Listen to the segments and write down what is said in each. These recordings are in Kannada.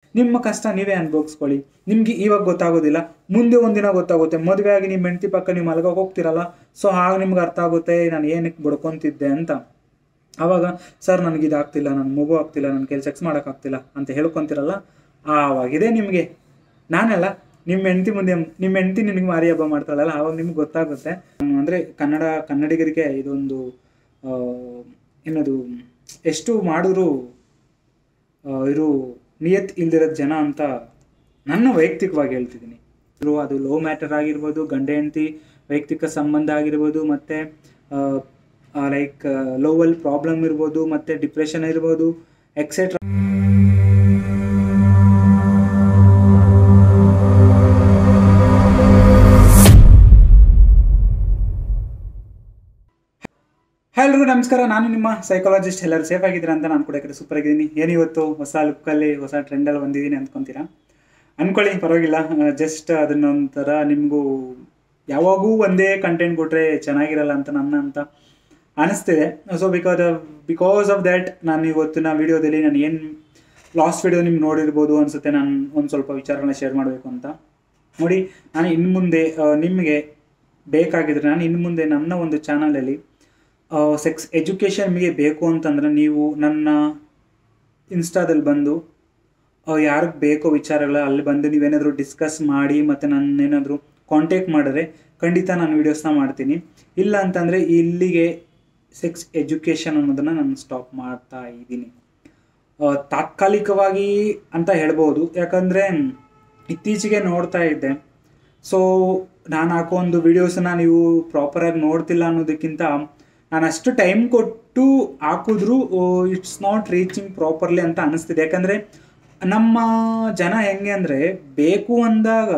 ನಿಮ್ಮ ಕಷ್ಟ ನೀವೇ ಅನುಭವಿಸ್ಕೊಳ್ಳಿ ನಿಮ್ಗೆ ಇವಾಗ ಗೊತ್ತಾಗೋದಿಲ್ಲ ಮುಂದೆ ಒಂದಿನ ಗೊತ್ತಾಗುತ್ತೆ ಮದುವೆ ಆಗಿ ನಿಮ್ಮ ಹೆಂಡತಿ ಪಕ್ಕ ನೀವು ಮಲಗೋಕೆ ಹೋಗ್ತಿರಲ್ಲ ಸೊ ಆಗ ನಿಮ್ಗೆ ಅರ್ಥ ಆಗುತ್ತೆ ನಾನು ಏನಕ್ಕೆ ಬಡ್ಕೊತಿದ್ದೆ ಅಂತ ಆವಾಗ ಸರ್ ನನಗೆ ಇದಾಗ್ತಿಲ್ಲ ನನ್ನ ಮಗು ಆಗ್ತಿಲ್ಲ ನನ್ನ ಕೆಲಸ ಸೆಕ್ಸ್ ಮಾಡೋಕ್ಕಾಗ್ತಿಲ್ಲ ಅಂತ ಹೇಳ್ಕೊತಿರಲ್ಲ ಆವಾಗಿದೆ ನಿಮಗೆ ನಾನಲ್ಲ ನಿಮ್ಮ ಹೆಂಡತಿ ಮುಂದೆ ನಿಮ್ಮ ಹೆಂಡತಿ ನಿನಗೆ ಮಾರಿ ಹಬ್ಬ ಮಾಡ್ತಾಳಲ್ಲ ಆವಾಗ ನಿಮ್ಗೆ ಗೊತ್ತಾಗುತ್ತೆ ಹ್ಮ್, ಅಂದ್ರೆ ಕನ್ನಡ ಕನ್ನಡಿಗರಿಗೆ ಇದೊಂದು ಆ, ಏನದು ಎಷ್ಟು ಮಾಡಿದ್ರು ಆ, ಇರು ನಿಯತ್ ಇಲ್ದಿರೋದ್ ಜನ ಅಂತ ನನ್ನ ವೈಯಕ್ತಿಕವಾಗಿ ಹೇಳ್ತಿದ್ದೀನಿ ಇರು ಅದು ಲೋ ಮ್ಯಾಟರ್ ಆಗಿರ್ಬೋದು ಗಂಡ ಹೆಂಡತಿ ವೈಯಕ್ತಿಕ ಸಂಬಂಧ ಆಗಿರ್ಬೋದು ಮತ್ತೆ ಲೈಕ್ ಲೋವಲ್ ಪ್ರಾಬ್ಲಮ್ ಇರ್ಬೋದು ಮತ್ತೆ ಡಿಪ್ರೆಷನ್ ಇರ್ಬೋದು ಎಕ್ಸೆಟ್ರಾ ಎಲ್ರಿಗೂ ನಮಸ್ಕಾರ ನಾನು ನಿಮ್ಮ ಸೈಕಾಲಜಿಸ್ಟ್ ಎಲ್ಲರೂ ಸೇಫ್ ಆಗಿದ್ದೀರಾ ಅಂತ ನಾನು ಕೂಡ ಈ ಕಡೆ ಸೂಪರ್ ಆಗಿದ್ದೀನಿ ಏನು ಇವತ್ತು ಹೊಸ ಲುಕ್ಕಲ್ಲಿ ಹೊಸ ಟ್ರೆಂಡಲ್ಲಿ ಬಂದಿದ್ದೀನಿ ಅಂದ್ಕೊಂತೀರಾ ಅನ್ಕೊಳ್ಳಿ ಪರವಾಗಿಲ್ಲ ಜಸ್ಟ್ ಅದನ್ನೊಂಥರ ನಿಮಗೂ ಯಾವಾಗೂ ಒಂದೇ ಕಂಟೆಂಟ್ ಕೊಟ್ಟರೆ ಚೆನ್ನಾಗಿರಲ್ಲ ಅಂತ ನನ್ನ ಅಂತ ಅನಿಸ್ತಿದೆ so because because of that ನಾನು ಇವತ್ತಿನ ವಿಡಿಯೋದಲ್ಲಿ ನಾನು ಏನು ಲಾಸ್ಟ್ ವಿಡಿಯೋ ನಿಮ್ಗೆ ನೋಡಿರ್ಬೋದು ಅನಿಸುತ್ತೆ ನಾನು ಒಂದು ಸ್ವಲ್ಪ ವಿಚಾರಗಳನ್ನ ಶೇರ್ ಮಾಡಬೇಕು ಅಂತ ನೋಡಿ ನಾನು ಇನ್ನು ಮುಂದೆ ಆ, ನಿಮಗೆ ಬೇಕಾಗಿದ್ರೆ ನಾನು ಇನ್ನು ಮುಂದೆ ನನ್ನ ಒಂದು ಚಾನಲಲ್ಲಿ ಸೆಕ್ಸ್ ಎಜುಕೇಷನ್ ನಿಮಗೆ ಬೇಕು ಅಂತಂದ್ರೆ ನೀವು ನನ್ನ ಇನ್ಸ್ಟಾದಲ್ಲಿ ಬಂದು ಯಾರಿಗೆ ಬೇಕೋ ವಿಚಾರಗಳ ಅಲ್ಲಿ ಬಂದು ನೀವೇನಾದರೂ ಡಿಸ್ಕಸ್ ಮಾಡಿ ಮತ್ತು ನನ್ನೇನಾದರೂ ಕಾಂಟ್ಯಾಕ್ಟ್ ಮಾಡಿದ್ರೆ ಖಂಡಿತ ನಾನು ವೀಡಿಯೋಸ್ನ ಮಾಡ್ತೀನಿ ಇಲ್ಲ ಅಂತಂದರೆ ಇಲ್ಲಿಗೆ ಸೆಕ್ಸ್ ಎಜುಕೇಷನ್ ಅನ್ನೋದನ್ನು ನಾನು ಸ್ಟಾಪ್ ಮಾಡ್ತಾ ಇದ್ದೀನಿ ಆ, ತಾತ್ಕಾಲಿಕವಾಗಿ ಅಂತ ಹೇಳ್ಬೋದು ಯಾಕಂದರೆ ಇತ್ತೀಚೆಗೆ ನೋಡ್ತಾ ಇದ್ದೆ ಸೊ ನಾನು ಹಾಕೋ ಒಂದು ವಿಡಿಯೋಸನ್ನ ನೀವು ಪ್ರಾಪರಾಗಿ ನೋಡ್ತಿಲ್ಲ ಅನ್ನೋದಕ್ಕಿಂತ ನಾನು ಅಷ್ಟು ಟೈಮ್ ಕೊಟ್ಟು ಹಾಕಿದ್ರು ಇಟ್ಸ್ ನಾಟ್ ರೀಚಿಂಗ್ ಪ್ರಾಪರ್ಲಿ ಅಂತ ಅನಿಸ್ತಿದೆ ಯಾಕಂದರೆ ನಮ್ಮ ಜನ ಹೆಂಗೆ ಅಂದರೆ ಬೇಕು ಅಂದಾಗ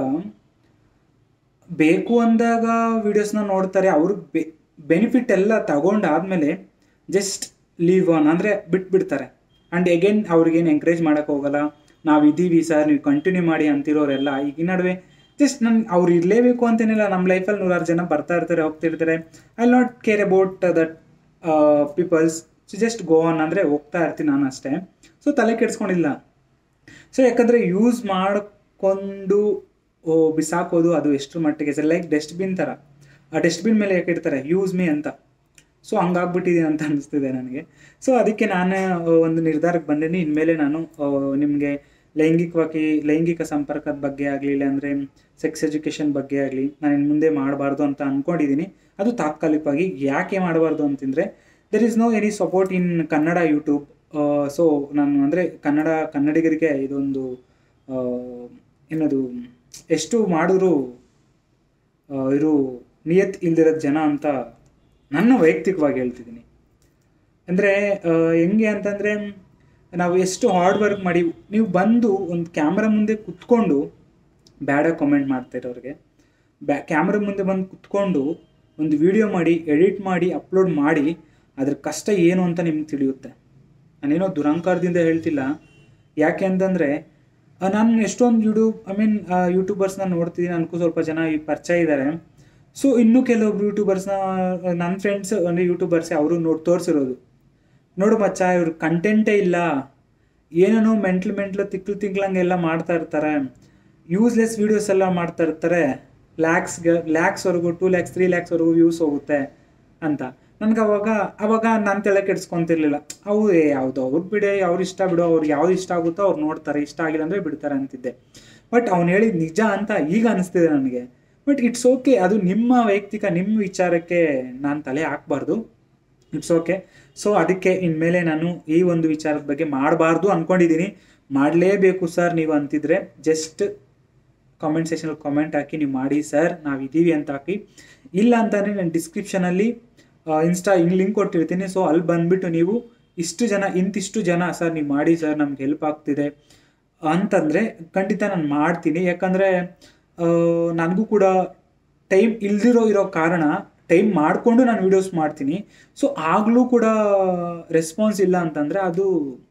ಬೇಕು ಅಂದಾಗ ವಿಡಿಯೋಸ್ನ ನೋಡ್ತಾರೆ ಅವ್ರಿಗೆ ಬೆ ಬೆನಿಫಿಟ್ ಎಲ್ಲ ತಗೊಂಡಾದ್ಮೇಲೆ ಜಸ್ಟ್ ಲೀವ್ ಆನ್ ಅಂದರೆ ಬಿಟ್ಬಿಡ್ತಾರೆ ಆ್ಯಂಡ್ ಎಗೇನ್ ಅವ್ರಿಗೇನು ಎಂಕರೇಜ್ ಮಾಡೋಕ್ಕೆ ಹೋಗಲ್ಲ ನಾವು ಇದ್ದೀವಿ ಸರ್ ನೀವು ಕಂಟಿನ್ಯೂ ಮಾಡಿ ಅಂತಿರೋರೆಲ್ಲ ಈಗ ಈ ನಡುವೆ ಜಸ್ಟ್ ನನ್ ಅವ್ರು ಇರಲೇಬೇಕು ಅಂತೇನಿಲ್ಲ ನಮ್ಮ ಲೈಫಲ್ಲಿ ನೂರಾರು ಜನ ಬರ್ತಾ ಇರ್ತಾರೆ ಹೋಗ್ತಿರ್ತಾರೆ I not care about that peoples so just go on ಅಂದರೆ ಹೋಗ್ತಾ ಇರ್ತೀನಿ ನಾನು ಅಷ್ಟೇ ಸೊ ತಲೆ ಕೆಡಿಸ್ಕೊಂಡಿಲ್ಲ ಸೊ ಯಾಕಂದರೆ ಯೂಸ್ ಮಾಡಿಕೊಂಡು ಓ ಬಿಸಾಕೋದು ಅದು ಎಷ್ಟರ ಮಟ್ಟಿಗೆ ಸರ್ ಲೈಕ್ ಡಸ್ಟ್ಬಿನ್ ಥರ ಆ ಡಸ್ಟ್ಬಿನ್ ಮೇಲೆ ಯಾಕೆ ಇಡ್ತಾರೆ ಯೂಸ್ ಮೀ ಅಂತ ಸೊ ಹಂಗಾಗ್ಬಿಟ್ಟಿದೆ ಅಂತ ಅನಿಸ್ತಿದೆ ನನಗೆ ಸೊ ಅದಕ್ಕೆ ನಾನು ಆ, ಒಂದು ನಿರ್ಧಾರಕ್ಕೆ ಬಂದೀನಿ ಇನ್ಮೇಲೆ ನಾನು ನಿಮಗೆ ಲೈಂಗಿಕವಾಗಿ ಲೈಂಗಿಕ ಸಂಪರ್ಕದ ಬಗ್ಗೆ ಆಗಲಿ ಇಲ್ಲಾಂದರೆ ಸೆಕ್ಸ್ ಎಜುಕೇಷನ್ ಬಗ್ಗೆ ಆಗಲಿ ನಾನು ಇನ್ನು ಮುಂದೆ ಮಾಡಬಾರ್ದು ಅಂತ ಅಂದ್ಕೊಂಡಿದ್ದೀನಿ ಅದು ತಾತ್ಕಾಲಿಕವಾಗಿ ಯಾಕೆ ಮಾಡಬಾರ್ದು ಅಂತಂದರೆ there is no any support in Kannada YouTube so ನಾನು ಅಂದರೆ ಕನ್ನಡ ಕನ್ನಡಿಗರಿಗೆ ಇದೊಂದು ಆ, ಏನದು ಎಷ್ಟು ಮಾಡಿದ್ರು ಆ, ಇರು ನಿಯತ್ ಇಲ್ದಿರೋದ್ ಜನ ಅಂತ ನನ್ನ ವೈಯಕ್ತಿಕವಾಗಿ ಹೇಳ್ತಿದ್ದೀನಿ ಅಂದರೆ ಹೆಂಗೆ ಅಂತಂದರೆ ನಾವು ಎಷ್ಟು ಹಾರ್ಡ್ ವರ್ಕ್ ಮಾಡಿ ನೀವು ಬಂದು ಒಂದು ಕ್ಯಾಮ್ರಾ ಮುಂದೆ ಕುತ್ಕೊಂಡು ಬ್ಯಾಡ ಕಮೆಂಟ್ ಮಾಡ್ತಾ ಇರೋರಿಗೆ ಬ್ಯಾ ಕ್ಯಾಮ್ರಾ ಮುಂದೆ ಬಂದು ಕುತ್ಕೊಂಡು ಒಂದು ವಿಡಿಯೋ ಮಾಡಿ ಎಡಿಟ್ ಮಾಡಿ ಅಪ್ಲೋಡ್ ಮಾಡಿ ಅದ್ರ ಕಷ್ಟ ಏನು ಅಂತ ನಿಮ್ಗೆ ತಿಳಿಯುತ್ತೆ ನಾನೇನೋ ದುರಂಕಾರದಿಂದ ಹೇಳ್ತಿಲ್ಲ ಯಾಕೆ ಅಂತಂದರೆ ನಾನು ಎಷ್ಟೊಂದು ಯೂಟ್ಯೂಬ್ ಐ ಮೀನ್ ಯೂಟ್ಯೂಬರ್ಸ್ನ ನೋಡ್ತಿದ್ದೀನಿ ನನಗೂ ಸ್ವಲ್ಪ ಜನ ಈ ಪರಿಚಯ ಇದ್ದಾರೆ ಸೊ ಇನ್ನೂ ಕೆಲವೊಬ್ರು ಯೂಟ್ಯೂಬರ್ಸ್ನ ನನ್ನ ಫ್ರೆಂಡ್ಸ್ ಅಂದರೆ ಯೂಟ್ಯೂಬರ್ಸೇ ಅವರು ನೋಡಿ ತೋರಿಸಿರೋದು ನೋಡು ಮಚ್ಚ ಇವ್ರ ಕಂಟೆಂಟೇ ಇಲ್ಲ ಏನೇನೋ ಮೆಂಟ್ಲು ಮೆಂಟ್ಲು ತಿಕ್ಲು ತಿಂಗ್ಳಂಗೆಲ್ಲ ಮಾಡ್ತಾ ಇರ್ತಾರೆ ಯೂಸ್ಲೆಸ್ ವೀಡಿಯೋಸ್ ಎಲ್ಲ ಮಾಡ್ತಾ ಇರ್ತಾರೆ ಲ್ಯಾಕ್ಸ್ಗೆ ಲ್ಯಾಕ್ಸ್ವರೆಗೂ ಟೂ ಲ್ಯಾಕ್ಸ್ ತ್ರೀ ಲ್ಯಾಕ್ಸ್ವರೆಗೂ ವ್ಯೂಸ್ ಹೋಗುತ್ತೆ ಅಂತ ನನಗೆ ಅವಾಗ ಅವಾಗ ನಾನು ತಲೆ ಕೆಡ್ಸ್ಕೊಂತಿರ್ಲಿಲ್ಲ ಅವು ಏ ಯಾವುದು ಅವ್ರು ಬಿಡಿ ಅವ್ರ ಇಷ್ಟ ಬಿಡು ಅವ್ರಿಗೆ ಯಾವ್ದು ಇಷ್ಟ ಆಗುತ್ತೋ ಅವ್ರು ನೋಡ್ತಾರೆ ಇಷ್ಟ ಆಗಿಲ್ಲ ಅಂದರೆ ಬಿಡ್ತಾರೆ ಅಂತಿದ್ದೆ ಬಟ್ ಅವ್ನು ಹೇಳಿದ ನಿಜ ಅಂತ ಈಗ ಅನಿಸ್ತಿದೆ ನನಗೆ ಬಟ್ ಇಟ್ಸ್ ಓಕೆ ಅದು ನಿಮ್ಮ ವೈಯಕ್ತಿಕ ನಿಮ್ಮ ವಿಚಾರಕ್ಕೆ ನಾನು ತಲೆ ಹಾಕ್ಬಾರ್ದು ಇಟ್ಸ್ ಓಕೆ ಸೊ ಅದಕ್ಕೆ ಇನ್ಮೇಲೆ ನಾನು ಈ ಒಂದು ವಿಚಾರದ ಬಗ್ಗೆ ಮಾಡಬಾರ್ದು ಅಂದ್ಕೊಂಡಿದ್ದೀನಿ ಮಾಡಲೇಬೇಕು ಸರ್ ನೀವು ಅಂತಿದ್ರೆ ಜಸ್ಟ್ ಕಾಮೆಂಟ್ ಸೆಷನಲ್ಲಿ ಕಾಮೆಂಟ್ ಹಾಕಿ ನೀವು ಮಾಡಿ ಸರ್ ನಾವು ಇದ್ದೀವಿ ಅಂತ ಹಾಕಿ ಇಲ್ಲ ಅಂತಂದರೆ ನಾನು ಡಿಸ್ಕ್ರಿಪ್ಷನಲ್ಲಿ ಇನ್ಸ್ಟಾ ಹಿಂಗೆ ಲಿಂಕ್ ಕೊಟ್ಟಿರ್ತೀನಿ ಸೊ ಅಲ್ಲಿ ಬಂದುಬಿಟ್ಟು ನೀವು ಇಷ್ಟು ಜನ ಇಂತಿಷ್ಟು ಜನ ಸರ್ ನೀವು ಮಾಡಿ ಸರ್ ನಮ್ಗೆ ಹೆಲ್ಪ್ ಆಗ್ತಿದೆ ಅಂತಂದರೆ ಖಂಡಿತ ನಾನು ಮಾಡ್ತೀನಿ ಯಾಕಂದರೆ ನನಗೂ ಕೂಡ ಟೈಮ್ ಇಲ್ದಿರೋ ಇರೋ ಕಾರಣ ಟೈಮ್ ಮಾಡಿಕೊಂಡು ನಾನು ವೀಡಿಯೋಸ್ ಮಾಡ್ತೀನಿ ಸೊ ಆಗಲೂ ಕೂಡ ರೆಸ್ಪಾನ್ಸ್ ಇಲ್ಲ ಅಂತಂದರೆ ಅದು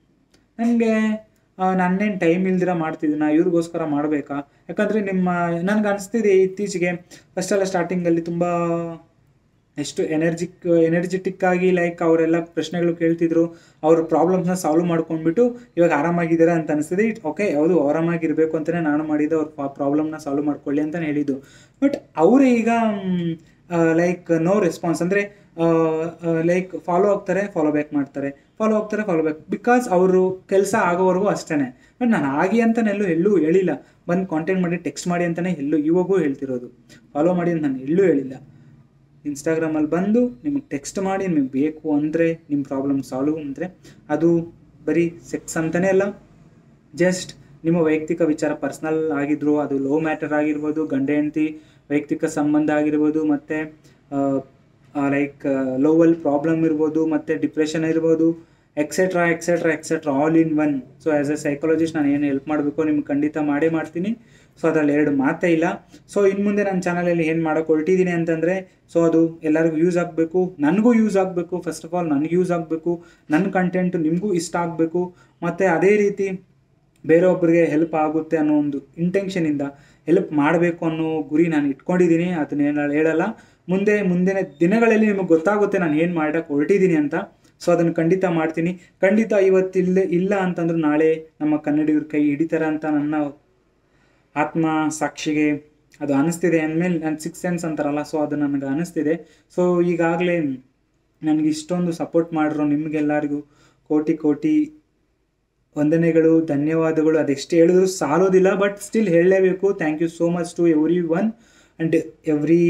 ನನಗೆ ನನ್ನೇನು ಟೈಮ್ ಇಲ್ದಿರ ಮಾಡ್ತಿದ್ದೀನ ಇವ್ರಿಗೋಸ್ಕರ ಮಾಡಬೇಕಾ ಯಾಕಂದರೆ ನಿಮ್ಮ ನನಗೆ ಅನಿಸ್ತಿದೆ ಇತ್ತೀಚೆಗೆ ಫಸ್ಟೆಲ್ಲ ಸ್ಟಾರ್ಟಿಂಗಲ್ಲಿ ತುಂಬ ಎಷ್ಟು ಎನರ್ಜಿಕ್ ಎನರ್ಜೆಟಿಕ್ ಆಗಿ ಲೈಕ್ ಅವರೆಲ್ಲ ಪ್ರಶ್ನೆಗಳು ಕೇಳ್ತಿದ್ರು ಅವ್ರ ಪ್ರಾಬ್ಲಮ್ಸ್ನ ಸಾಲ್ವ್ ಮಾಡ್ಕೊಂಡ್ಬಿಟ್ಟು ಇವಾಗ ಆರಾಮಾಗಿದ್ದಾರೆ ಅಂತ ಅನಿಸ್ತದೆ ಇಟ್ ಓಕೆ ಯಾವುದು ಆರಾಮಾಗಿರಬೇಕು ಅಂತಲೇ ನಾನು ಮಾಡಿದ್ದು ಅವ್ರ ಪ್ರಾಬ್ಲಮ್ನ ಸಾಲ್ವ್ ಮಾಡ್ಕೊಳ್ಳಿ ಅಂತಲೇ ಹೇಳಿದ್ದು ಬಟ್ ಅವರೇ ಈಗ ಲೈಕ್ ನೋ ರೆಸ್ಪಾನ್ಸ್ ಅಂದರೆ ಲೈಕ್ ಫಾಲೋ ಆಗ್ತಾರೆ ಫಾಲೋ ಬ್ಯಾಕ್ ಮಾಡ್ತಾರೆ ಫಾಲೋ ಆಗ್ತಾರೆ ಫಾಲೋ ಬ್ಯಾಕ್ ಬಿಕಾಸ್ ಅವರು ಕೆಲಸ ಆಗೋವರೆಗೂ ಅಷ್ಟೇ ಬಟ್ ನಾನು ಆಗಿ ಅಂತ ಎಲ್ಲೂ ಎಲ್ಲೂ ಹೇಳಿಲ್ಲ ಬಂದು ಕಾಂಟ್ಯಾಕ್ಟ್ ಮಾಡಿ ಟೆಕ್ಸ್ಟ್ ಮಾಡಿ ಅಂತಲೇ ಎಲ್ಲೂ ಇವಾಗೂ ಹೇಳ್ತಿರೋದು ಫಾಲೋ ಮಾಡಿ ಅಂತ ನಾನು ಎಲ್ಲೂ ಹೇಳಿಲ್ಲ ಇನ್ಸ್ಟಾಗ್ರಾಮಲ್ಲಿ ಬಂದು ನಿಮಗೆ ಟೆಕ್ಸ್ಟ್ ಮಾಡಿ ನಿಮಗೆ ಬೇಕು ಅಂದರೆ ನಿಮ್ಮ ಪ್ರಾಬ್ಲಮ್ ಸಾಲ್ವ್ ಅಂದರೆ ಅದು ಬರೀ ಸೆಕ್ಸ್ ಅಂತಲೇ ಅಲ್ಲ ಜಸ್ಟ್ ನಿಮ್ಮ ವೈಯಕ್ತಿಕ ವಿಚಾರ ಪರ್ಸ್ನಲ್ ಆಗಿದ್ರು ಅದು ಲೋ ಮ್ಯಾಟರ್ ಆಗಿರ್ಬೋದು ಗಂಡ ಹೆಂಡತಿ ವೈಯಕ್ತಿಕ ಸಂಬಂಧ ಆಗಿರ್ಬೋದು ಮತ್ತು ಲೈಕ್ ಲೋವಲ್ ಪ್ರಾಬ್ಲಮ್ ಇರ್ಬೋದು ಮತ್ತು ಡಿಪ್ರೆಷನ್ ಇರ್ಬೋದು etcetera etcetera etcetera all in one so as a psychologist ನಾನು ಏನು ಹೆಲ್ಪ್ ಮಾಡಬೇಕು ನಿಮ್ಗೆ ಖಂಡಿತ ಮಾಡೇ ಮಾಡ್ತೀನಿ ಸೊ ಅದ್ರಲ್ಲಿ ಎರಡು ಮಾತೇ ಇಲ್ಲ ಸೊ ಇನ್ನು ಮುಂದೆ ನನ್ನ ಚಾನಲಲ್ಲಿ ಏನು ಮಾಡೋಕೆ ಹೊರಟಿದ್ದೀನಿ ಅಂತಂದರೆ ಸೊ ಅದು ಎಲ್ಲರಿಗೂ ಯೂಸ್ ಆಗಬೇಕು ನನಗೂ ಯೂಸ್ ಆಗಬೇಕು ಫಸ್ಟ್ ಆಫ್ ಆಲ್ ನನಗೆ ಯೂಸ್ ಆಗಬೇಕು ನನ್ನ ಕಂಟೆಂಟು ನಿಮಗೂ ಇಷ್ಟ ಆಗಬೇಕು ಮತ್ತು ಅದೇ ರೀತಿ ಬೇರೊಬ್ಬರಿಗೆ ಹೆಲ್ಪ್ ಆಗುತ್ತೆ ಅನ್ನೋ ಒಂದು ಇಂಟೆನ್ಷನಿಂದ ಹೆಲ್ಪ್ ಮಾಡಬೇಕು ಅನ್ನೋ ಗುರಿ ನಾನು ಇಟ್ಕೊಂಡಿದ್ದೀನಿ ಅದನ್ನೇನು ಹೇಳಲ್ಲ ಮುಂದೆ ಮುಂದಿನ ದಿನಗಳಲ್ಲಿ ನಿಮಗೆ ಗೊತ್ತಾಗುತ್ತೆ ನಾನು ಏನು ಮಾಡೋಕ್ಕೆ ಹೊರಟಿದ್ದೀನಿ ಅಂತ ಸೊ ಅದನ್ನು ಖಂಡಿತ ಮಾಡ್ತೀನಿ ಖಂಡಿತ ಇವತ್ತಿಲ್ಲ ಇಲ್ಲ ಅಂತಂದ್ರೆ ನಾಳೆ ನಮ್ಮ ಕನ್ನಡಿಗರ ಕೈ ಹಿಡಿತಾರ ಅಂತ ನನ್ನ ಆತ್ಮ ಸಾಕ್ಷಿಗೆ ಅದು ಅನಿಸ್ತಿದೆ ಅಂದಮೇಲೆ ನನ್ನ ಸಿಕ್ಸ್ ಸೆನ್ಸ್ ಅಂತಾರಲ್ಲ ಸೊ ಅದು ನನಗೆ ಅನಿಸ್ತಿದೆ ಸೊ ಈಗಾಗಲೇ ನನಗೆ ಇಷ್ಟೊಂದು ಸಪೋರ್ಟ್ ಮಾಡಿರೋ ನಿಮಗೆಲ್ಲರಿಗೂ ಕೋಟಿ ಕೋಟಿ ವಂದನೆಗಳು ಧನ್ಯವಾದಗಳು ಅದೆಷ್ಟು ಹೇಳಿದ್ರು ಸಾಲೋದಿಲ್ಲ ಬಟ್ ಸ್ಟಿಲ್ ಹೇಳಲೇಬೇಕು thank you so much to everyone and every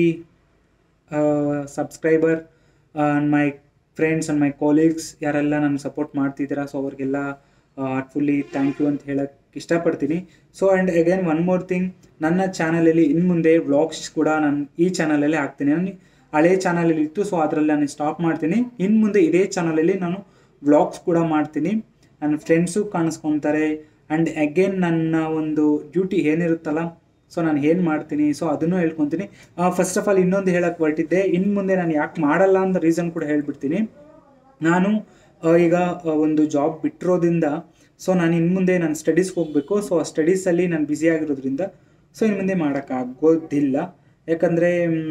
subscriber and my friends and my colleagues ಯಾರೆಲ್ಲ ನನ್ನ ಸಪೋರ್ಟ್ ಮಾಡ್ತಿದ್ದೀರಾ ಸೊ ಅವ್ರಿಗೆಲ್ಲ ಹಾರ್ಟ್ಫುಲ್ಲಿ ಥ್ಯಾಂಕ್ ಯು ಅಂತ ಹೇಳಕ್ಕೆ ಇಷ್ಟಪಡ್ತೀನಿ so and again one more thing ನನ್ನ ಚಾನಲಲ್ಲಿ ಇನ್ನು ಮುಂದೆ ವ್ಲಾಗ್ಸ್ ಕೂಡ ನಾನು ಈ ಚಾನಲಲ್ಲಿ ಹಾಕ್ತೀನಿ ನಾನು ಹಳೆ ಚಾನಲಲ್ಲಿ ಇತ್ತು ಸೊ ಅದರಲ್ಲಿ ನಾನು ಸ್ಟಾಪ್ ಮಾಡ್ತೀನಿ ಇನ್ನು ಮುಂದೆ ಇದೇ ಚಾನಲಲ್ಲಿ ನಾನು ವ್ಲಾಗ್ಸ್ ಕೂಡ ಮಾಡ್ತೀನಿ ನನ್ನ ಫ್ರೆಂಡ್ಸು ಕಾಣಿಸ್ಕೊತಾರೆ ಆ್ಯಂಡ್ ಅಗೇನ್ ನನ್ನ ಒಂದು ಡ್ಯೂಟಿ ಏನಿರುತ್ತಲ್ಲ ಸೊ ನಾನು ಏನು ಮಾಡ್ತೀನಿ ಸೊ ಅದನ್ನು ಹೇಳ್ಕೊತೀನಿ ಫಸ್ಟ್ ಆಫ್ ಆಲ್ ಇನ್ನೊಂದು ಹೇಳಕ್ಕೆ ಹೊರಟಿದ್ದೆ ಇನ್ನು ಮುಂದೆ ನಾನು ಯಾಕೆ ಮಾಡಲ್ಲ ಅಂತ ರೀಸನ್ ಕೂಡ ಹೇಳ್ಬಿಡ್ತೀನಿ ನಾನು ಆ, ಈಗ ಆ, ಒಂದು ಜಾಬ್ ಬಿಟ್ಟಿರೋದ್ರಿಂದ ಸೊ ನಾನು ಇನ್ನು ಮುಂದೆ ನಾನು ಸ್ಟಡೀಸ್ಗೆ ಹೋಗಬೇಕು ಸೊ ಆ ಸ್ಟಡೀಸಲ್ಲಿ ನಾನು ಬ್ಯುಸಿ ಆಗಿರೋದ್ರಿಂದ ಸೊ ಇನ್ನು ಮುಂದೆ ಮಾಡೋಕ್ಕಾಗೋದಿಲ್ಲ ಯಾಕಂದರೆ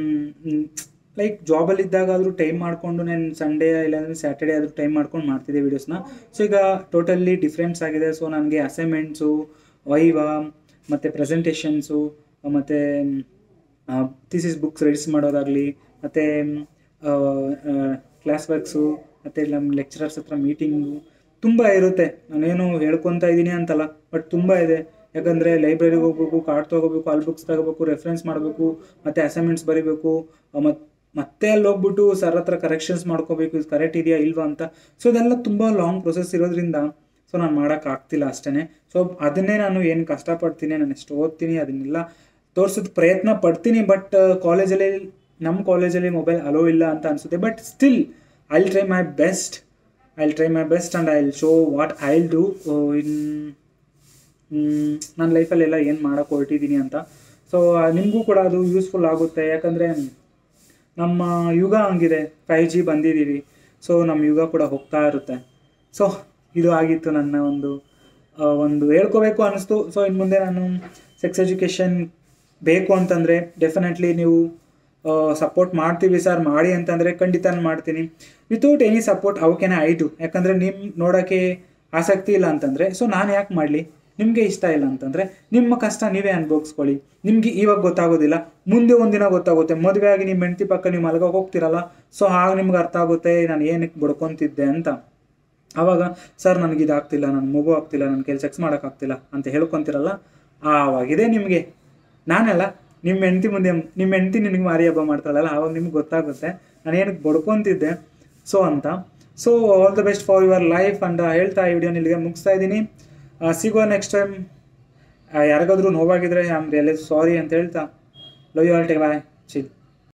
ಲೈಕ್ ಜಾಬಲ್ಲಿದ್ದಾಗಾದರೂ ಟೈಮ್ ಮಾಡಿಕೊಂಡು ನಾನು ಸಂಡೇ ಇಲ್ಲಾಂದರೆ ಸ್ಯಾಟರ್ಡೇ ಆದರೂ ಟೈಮ್ ಮಾಡ್ಕೊಂಡು ಮಾಡ್ತಿದ್ದೆ ವೀಡಿಯೋಸ್ನ ಸೊ ಈಗ ಟೋಟಲಿ ಡಿಫ್ರೆನ್ಸ್ ಆಗಿದೆ ಸೊ ನನಗೆ ಅಸೈನ್ಮೆಂಟ್ಸು ವೈವಾ ಮತ್ತು ಪ್ರೆಸೆಂಟೇಷನ್ಸು ಮತ್ತು ಥೀಸಿಸ್ ಬುಕ್ಸ್ ರೆಡಿಸ್ ಮಾಡೋದಾಗಲಿ ಮತ್ತು ಕ್ಲಾಸ್ ವರ್ಕ್ಸು ಮತ್ತು ನಮ್ಮ ಲೆಕ್ಚರರ್ಸ್ ಹತ್ರ ಮೀಟಿಂಗು ತುಂಬ ಇರುತ್ತೆ ನಾನೇನು ಹೇಳ್ಕೊತಾ ಇದ್ದೀನಿ ಅಂತಲ್ಲ ಬಟ್ ತುಂಬ ಇದೆ ಯಾಕಂದರೆ ಲೈಬ್ರರಿಗೆ ಹೋಗ್ಬೇಕು ಕಾರ್ಡ್ ತೊಗೋಬೇಕು ಅಲ್ಲಿ ಬುಕ್ಸ್ ತಗೋಬೇಕು ರೆಫರೆನ್ಸ್ ಮಾಡಬೇಕು ಮತ್ತು ಅಸೈನ್ಮೆಂಟ್ಸ್ ಬರೀಬೇಕು ಮತ್ತು ಮತ್ತೆ ಅಲ್ಲಿ ಹೋಗ್ಬಿಟ್ಟು ಸರ್ ಹತ್ರ ಕರೆಕ್ಷನ್ಸ್ ಮಾಡ್ಕೋಬೇಕು ಇದು ಕರೆಕ್ಟ್ ಇದೆಯಾ ಇಲ್ವಾ ಅಂತ ಸೊ ಇದೆಲ್ಲ ತುಂಬ ಲಾಂಗ್ ಪ್ರೊಸೆಸ್ ಇರೋದ್ರಿಂದ ಸೊ ನಾನು ಮಾಡೋಕ್ಕಾಗ್ತಿಲ್ಲ ಅಷ್ಟೇ ಸೊ ಅದನ್ನೇ ನಾನು ಏನು ಕಷ್ಟಪಡ್ತೀನಿ ನಾನು ಎಷ್ಟು ಓದ್ತೀನಿ ಅದನ್ನೆಲ್ಲ ತೋರ್ಸೋದು ಪ್ರಯತ್ನ ಪಡ್ತೀನಿ ಬಟ್ ಕಾಲೇಜಲ್ಲಿ ನಮ್ಮ ಕಾಲೇಜಲ್ಲಿ ಮೊಬೈಲ್ ಅಲೋ ಇಲ್ಲ ಅಂತ ಅನಿಸುತ್ತೆ but still I will try my best I will try my best and I will show what I will do in ನನ್ನ ಲೈಫಲ್ಲೆಲ್ಲ ಏನು ಮಾಡೋಕ್ಕೆ ಹೊರಟಿದ್ದೀನಿ ಅಂತ ಸೊ ನಿಮಗೂ ಕೂಡ ಅದು ಯೂಸ್ಫುಲ್ ಆಗುತ್ತೆ ಯಾಕಂದರೆ ನಮ್ಮ ಯುಗ ಹಂಗಿದೆ ಫೈವ್ ಜಿ ಬಂದಿದ್ದೀವಿ ಸೊ ನಮ್ಮ ಯುಗ ಕೂಡ ಹೋಗ್ತಾ ಇರುತ್ತೆ ಸೊ ಇದು ಆಗಿತ್ತು ನನ್ನ ಒಂದು ಆ, ಒಂದು ಹೇಳ್ಕೋಬೇಕು ಅನ್ನಿಸ್ತು ಸೊ ಇನ್ನು ಮುಂದೆ ನಾನು ಸೆಕ್ಸ್ ಎಜುಕೇಷನ್ ಬೇಕು ಅಂತಂದರೆ ಡೆಫಿನೆಟ್ಲಿ ನೀವು ಸಪೋರ್ಟ್ ಮಾಡ್ತೀವಿ ಸರ್ ಮಾಡಿ ಅಂತಂದರೆ ಖಂಡಿತ ನಾನು ಮಾಡ್ತೀನಿ ವಿತೌಟ್ ಎನಿ ಸಪೋರ್ಟ್ ಅವಕ್ಕೇನೆ ಆಯಿತು ಯಾಕಂದರೆ ನಿಮ್ಮ ನೋಡೋಕ್ಕೆ ಆಸಕ್ತಿ ಇಲ್ಲ ಅಂತಂದರೆ ಸೊ ನಾನು ಯಾಕೆ ಮಾಡಲಿ ನಿಮಗೆ ಇಷ್ಟ ಇಲ್ಲ ಅಂತಂದರೆ ನಿಮ್ಮ ಕಷ್ಟ ನೀವೇ ಅನುಭವಿಸ್ಕೊಳ್ಳಿ ನಿಮಗೆ ಇವಾಗ ಗೊತ್ತಾಗೋದಿಲ್ಲ ಮುಂದೆ ಒಂದಿನ ಗೊತ್ತಾಗುತ್ತೆ ಮದುವೆ ಆಗಿ ನಿಮ್ಮ ಹೆಂಡತಿ ಪಕ್ಕ ನೀವು ಮಲಗೋಕೆ ಹೋಗ್ತಿರಲ್ಲ ಸೊ ಆಗ ನಿಮ್ಗೆ ಅರ್ಥ ಆಗುತ್ತೆ ನಾನು ಏನಕ್ಕೆ ಬಡ್ಕೊತಿದ್ದೆ ಅಂತ ಆವಾಗ ಸರ್ ನನಗೆ ಇದಾಗ್ತಿಲ್ಲ ನನ್ನ ಮಗು ಆಗ್ತಿಲ್ಲ ನನ್ನ ಕೈಲಿ ಸೆಕ್ಸ್ ಮಾಡೋಕ್ಕಾಗ್ತಿಲ್ಲ ಅಂತ ಹೇಳ್ಕೊತಿರಲ್ಲ ಆವಾಗಿದೆ ನಿಮಗೆ ನಾನಲ್ಲ ನಿಮ್ಮ ಹೆಂಡತಿ ಮುಂದೆ ನಿಮ್ಮ ಹೆಂಡತಿ ನಿನಗೆ ಮಾರಿ ಹಬ್ಬ ಮಾಡ್ತಾಳಲ್ಲ ಆವಾಗ ನಿಮ್ಗೆ ಗೊತ್ತಾಗುತ್ತೆ ನಾನು ಏನಕ್ಕೆ ಬಡ್ಕೊತಿದ್ದೆ ಸೊ ಅಂತ so all the best for your life and ಹೇಳ್ತಾ ಈ ವಿಡಿಯೋನ ಇಲ್ಲಿಗೆ ಮುಗಿಸ್ತಾ ಇದ್ದೀನಿ ಸಿಗೋ ನೆಕ್ಸ್ಟ್ ಟೈಮ್ ಯಾರಿಗಾದ್ರೂ ನೋವಾಗಿದ್ರೆ ಐ ಆಮ್ ರಿಯಲಿ ಸಾರಿ ಅಂತ ಹೇಳ್ತಾ love you all take bye chill